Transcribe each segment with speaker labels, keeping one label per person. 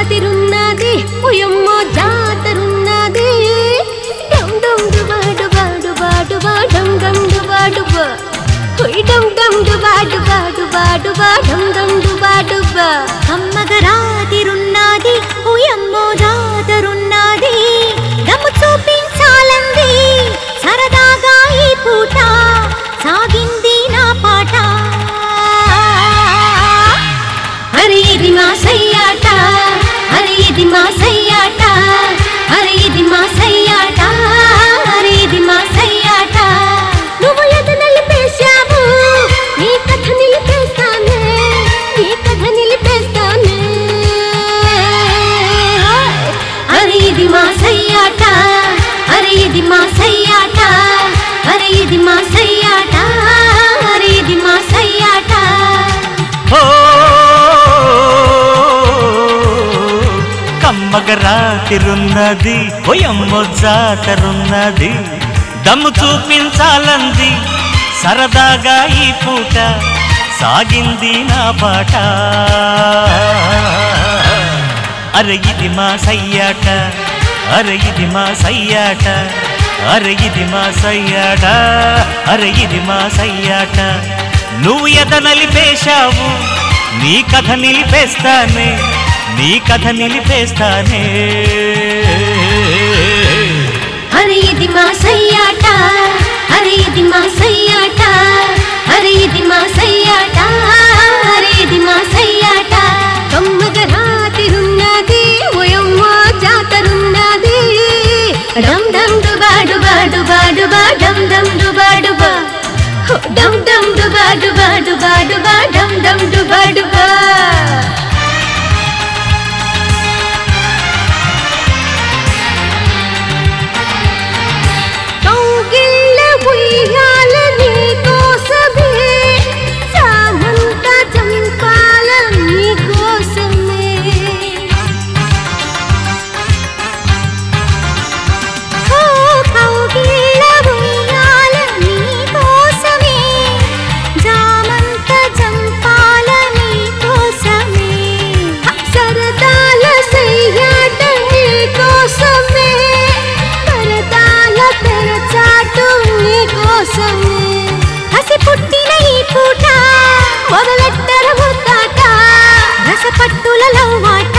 Speaker 1: రాతిరున్నది ఉయమ్మో జాతరున్నది డం డం డుబా డుబా డుబా డుబా డం డం డుబా డుబా హుయ్ డం డం డుబా డుబా డుబా డుబా డం డం డుబా డుబా
Speaker 2: కమ్మగ రాతిరున్నది ఉయమ్మో జాతరున్నది దమ్ము చూపించాలంది సరదాగా ఈ పూట సాగింది నా పాట
Speaker 1: అరే ఇది మా సయ్యాట అరే ఇది మా సయ్యాట అరే ఇది మా సయ్యాట అరే ఇది మా సయ్యాట నువ్వు ఎద నిలిపేశావు నీ కథ నిలిపేస్తానే నీ కథ నిలిపేస్తానే అరే ఇది మా సయ్యాట అరే ఇది మా సయ్యాట అరే ఇది మా సయ్యాట అరే ఇది మా సయ్యాట
Speaker 3: ఓ కమ్మగ రాతిరున్నది ఒయమ్మో జాతరున్నది దమ్ము చూపించాలంది సరదాగా ఈ పూట సాగింది నా పాట అరే ఇది మా సయ్యాట అరే ఇది మా సయ్యాట అరే ఇది మా సయ్యాట అరే ఇది మా సయ్యాట నువ్వు ఎద నలిపేశావు నీ కథ నిలిపేస్తానే నీ కథ నిలిపేస్తానే
Speaker 1: అరే ఇది మా సయ్యాట అరే ఇది మా సయ్యాట అరే ఇది మా సయ్యాట అరే ఇది మా సయ్యాట కమ్మగ రాతిరున్నది ఓయమ్మ జాతరున్నది డమ్ డమ్ డుబా డుబా డుబా డుబా డమ్ డమ్ డుబా డుబా హో, డమ్ డమ్ డుబా డుబా డుబా డుబా డమ్ డమ్ డుబా డుబా కౌగిళ్ళ ఉయ్యాల నీ కోసమే సామంత చంపాల నీ కోసమే
Speaker 2: ఓ కౌగిళ్ళ ఉయ్యాల నీ కోసమే జామంత చంపాల నీ కోసమే
Speaker 1: సరదాల సయ్యాట నీ కోసమే సరదాల తెరచాటు నీ కోసమే
Speaker 2: హసి పుట్టిన ఈ పూట
Speaker 1: మొదలెట్టర ముద్దాట
Speaker 2: రసపట్టుల లవ్వాట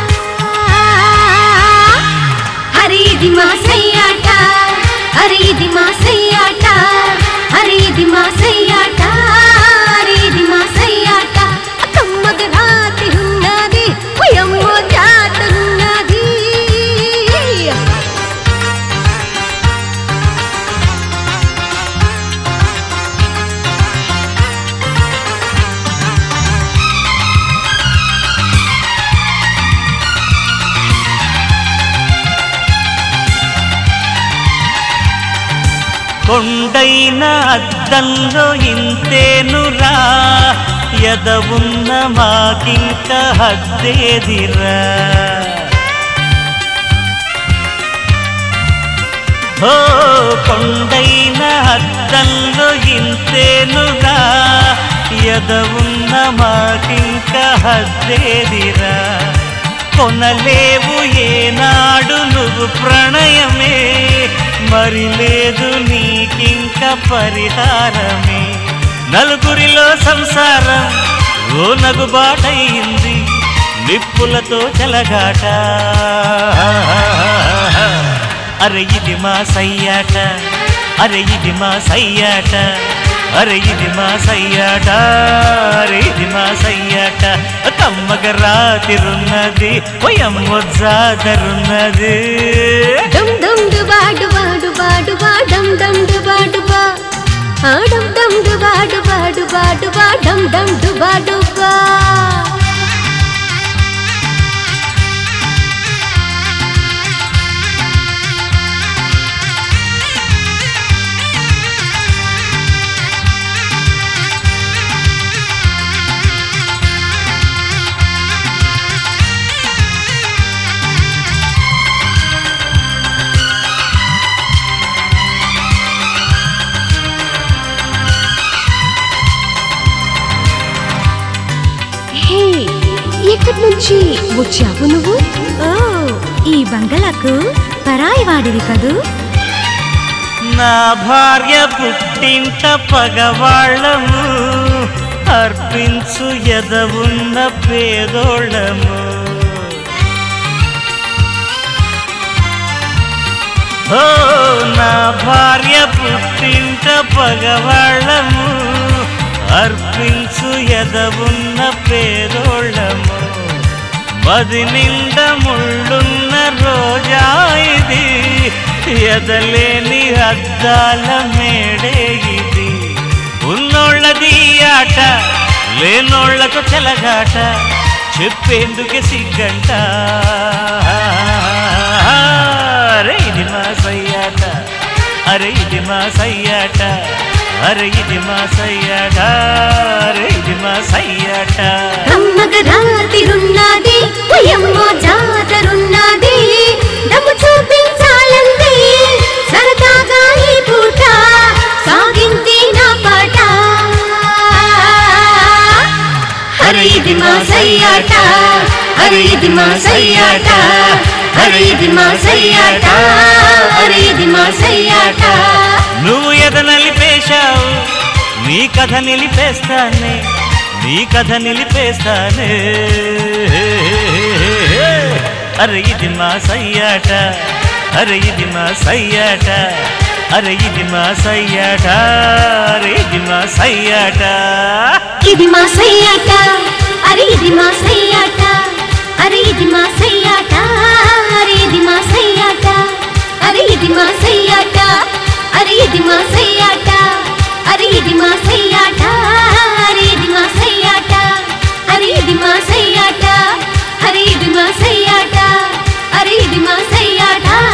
Speaker 1: అరే ఇది మా సయ్యాట అరే ఇది మా సయ్యాట అరే ఇది మా సయ్యాట అరే ఇది మా సయ్యాట కమ్మగ రాతి ఉన్నది ఉయమ్మో జాతరున్నది
Speaker 3: కొండైన అద్దంలో ఇంతేనురా ఎద ఉన్న మాకింక హద్దేదిరా ఓ కొండైన అద్దంలో ఇంతేనురా ఎద ఉన్న మాకింక హద్దేదిరా కొనలేవు ఏనాడు నువ్వు ప్రణయమే మరి లేదు నీకింక పరిహారమే నలుగురిలో సంసారం ఓ నగుబాటయింది నిప్పులతో చెలగాట అరే ఇది మా సయ్యాట అరే ఇది మా సయ్యాట అరే ఇది మా సయ్యాట అరే ఇది మా సయ్యాట కమ్మగ రాతిరున్నది ఒయమ్మొ జాతరున్నది
Speaker 1: డమ్ డమ్ డుబా డుబా డుబా డుబా డమ్ డమ్ డుబా డుబా ఆ డమ్ డమ్ డుబా డుబా డుబా డుబా డమ్ డమ్ డుబా డుబా హే
Speaker 2: వచ్చావు నువ్వు ఓ ఈ బంగళకు పరాయి వాడివి కదూ
Speaker 3: నా భార్య పుట్టింట పగవాళ్ళము అర్పించు ఎదవున్న పేదోళ్ళము ఓ నా భార్య పుట్టింట పగవాళ్ళము అర్పించు ఎదవున్న పేదోళ్ళము మది నిండ ముళ్ళున్న రోజా ఇది ఎదలేని అద్దాల మేడే ఇది ఉన్నోళ్ళది ఆట లేనోళ్లకు చెలగాట చెప్పేందుకే సిగ్గంట అరే ఇది మా సయ్యాట అరే ఇది మా సయ్యాట అరే ఇది మా సయ్యాట అరే ఇది మా సయ్యాట
Speaker 1: కమ్మగ రాతిరున్నది ఉయమ్మో జాతరున్నది డబ్బు చూపించాలంది సరదాగా ఈ పూట సాగింది నా పాట అరే ఇది మా సయ్యాట అరే ఇది మా సయ్యాట అరే ఇది మా సయ్యాట అరే ఇది మా సయ్యాట
Speaker 3: నువ్వు ఎద నిలిపేశావు నీ కథ నిలిపేస్తానే నీ కథ నిలిపేస్తానే అరే ఇది మా సయ్యాట అరే ఇది మా సయ్యాట అరే ఇది మా సయ్యాట అరే ఇది మా సయ్యాట
Speaker 1: ఇది మా సయ్యాట అరే ఇది మా సయ్యాట అరే ఇది మా సయ్యాట అరే ఇది మా సయ్యాట అరే ఇది మా సయ్యాట అరే ఇది మా సయ్యాట అరే ఇది మా సయ్యాట అరే ఇది మా సయ్యాట అరే ఇది మా సయ్యాట అరే ఇది మా సయ్యాట అరే ఇది మా సయ్యాట